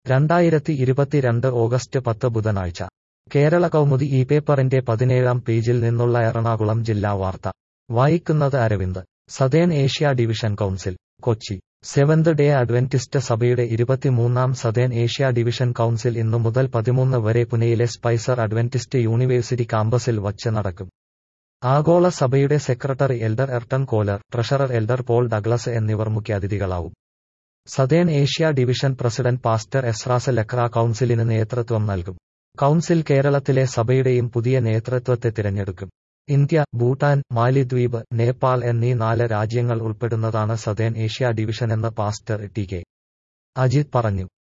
രണ്ടായിരത്തി ഇരുപത്തിരണ്ട് ഓഗസ്റ്റ് പത്ത് ബുധനാഴ്ച കേരള കൗമുദി ഈ പേപ്പറിന്റെ പതിനേഴാം പേജിൽ നിന്നുള്ള എറണാകുളം ജില്ലാ വാർത്ത വായിക്കുന്നത് Aravind southern Asia division council Kochi seventh day adventist സഭയുടെ ഇരുപത്തിമൂന്നാം സതേൺ ഏഷ്യ ഡിവിഷൻ കൗൺസിൽ ഇന്നു മുതൽ പതിമൂന്ന് വരെ പുനെയിലെ സ്പൈസർ അഡ്വന്റിസ്റ്റ് യൂണിവേഴ്സിറ്റി കാമ്പസിൽ വച്ച് നടക്കും ആഗോള സഭയുടെ secretary elder Erton Kohler treasurer elder Paul Douglas എന്നിവർ മുഖ്യാതിഥികളാവും southern Asia division president pastor Ezras Lakra കൗൺസിലിന് നേതൃത്വം നൽകും കൗൺസിൽ കേരളത്തിലെ സഭയുടെയും പുതിയ നേതൃത്വത്തെ തിരഞ്ഞെടുക്കും ഇന്ത്യ ഭൂട്ടാൻ മാലിദ്വീപ് നേപ്പാൾ എന്നീ നാല് രാജ്യങ്ങൾ ഉൾപ്പെടുന്നതാണ് സതേൺ ഏഷ്യ ഡിവിഷനെന്ന് പാസ്റ്റർ ടി കെ അജിത് പറഞ്ഞു